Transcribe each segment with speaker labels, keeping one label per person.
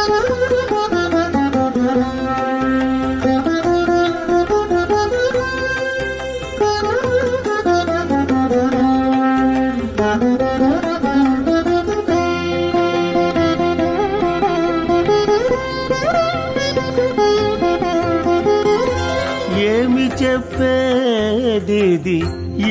Speaker 1: ఏమి చెప్పేది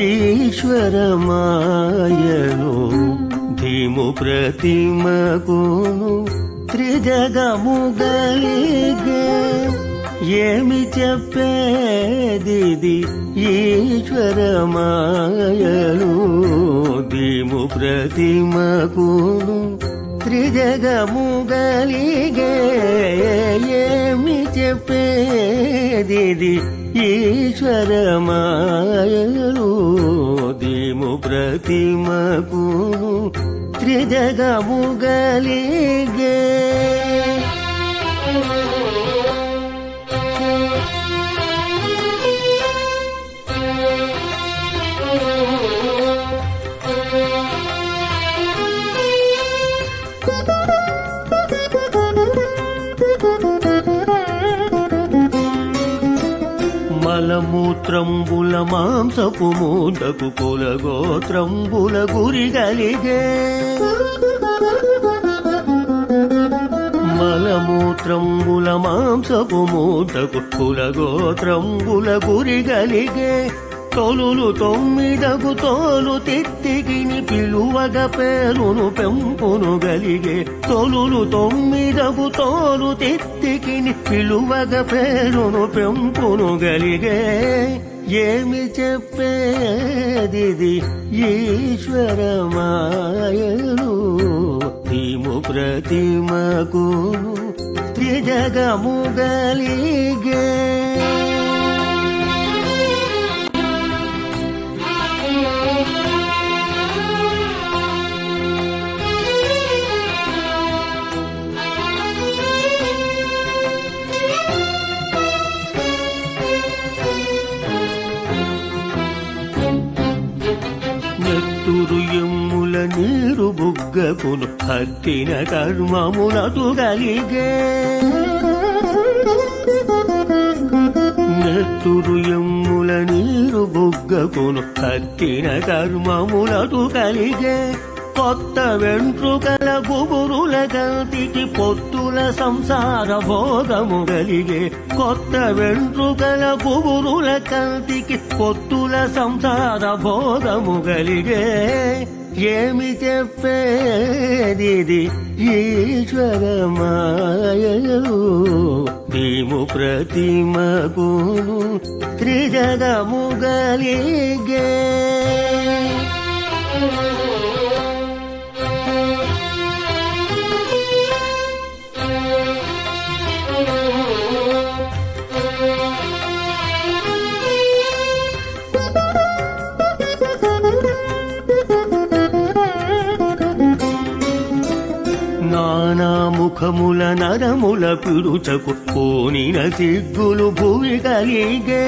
Speaker 1: ఈశ్వరమాయను ధీము ప్రతిమకును త్రిజగము గలిగే ఏమి చెప్పేది ఈశ్వరమాయను ధీము ప్రతిమకును త్రిజగము గలిగే ఏమి చెప్పేది ఈశ్వరమాయను దీము ప్రతిమకును త్రిజగము గలిగే మలమూత్రంబుల మాంసపు మూటకు కులగోత్రంబుల గురి గలిగే మలమూత్రంబుల మాంసపు మూటకు కులగోత్రంబుల గురి గలిగే తొలులు తొమ్మిదగు తోలు తిత్తికిని పిలువగ పేరును పెంపును గలిగే తొలులు తొమ్మిదగు తోలు తిత్తికిని పిలువగ పేరును పెంపును గలిగే ఏమి చెప్పేది ఈశ్వరమాయను తీము ప్రతిమకు త్రిజగము గలిగే నెత్తురు ఎమ్ముల నీరు బుగ్గకును హత్తిన కర్మమునటు గలిగే నెత్తురు ఎమ్ముల నీరు బుగ్గకును హత్తిన కర్మమునటు కలిగే కొత్త వెంట్రుకల గుబురుల గంతికి పొత్తుల సంసార భోగము గలిగే కొత్త వెంట్రుకల గుబురుల కంతికి పొత్తుల సంసార భోగము గలిగే ఏమి చెప్పేది ఈశ్వరమాయను భీము ప్రతిమకును త్రిజగము గలిగే నానా ముఖముల నరముల పిడుచకు పోనిన సిగ్గులు భూమి కలిగే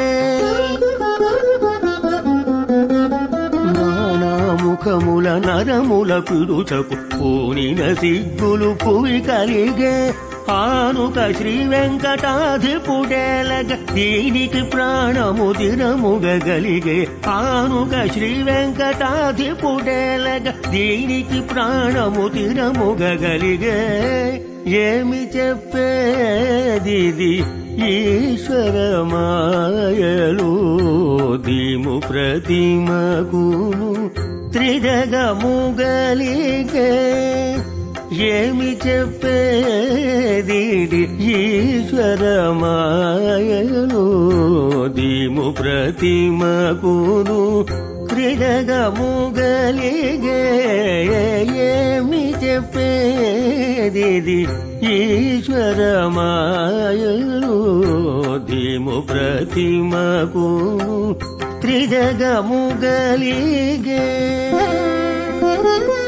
Speaker 1: నానా ముఖముల నరముల పిడుచకు పోనిన సిగ్గులు భూమి కలిగే ఆనుక శ్రీ వెంకటాధిపుడేలగ దీనికి ప్రాణము దినముగలిగే ఆనుక శ్రీ వెంకటాధిపుడేలగ దీనికి ప్రాణము దినముగలిగే ఏమి చెప్పేది ఈశ్వరమాయలు దీము ప్రతిమకును త్రిజగముగలిగే ఏమి చెప్పేది ఈశ్వరమాయను దీము ప్రతిమకును క్రిడగముగలిగే ఏమి చెప్పేది ఈశ్వరమాయను దీము ప్రతిమకును త్రిజగముగలిగే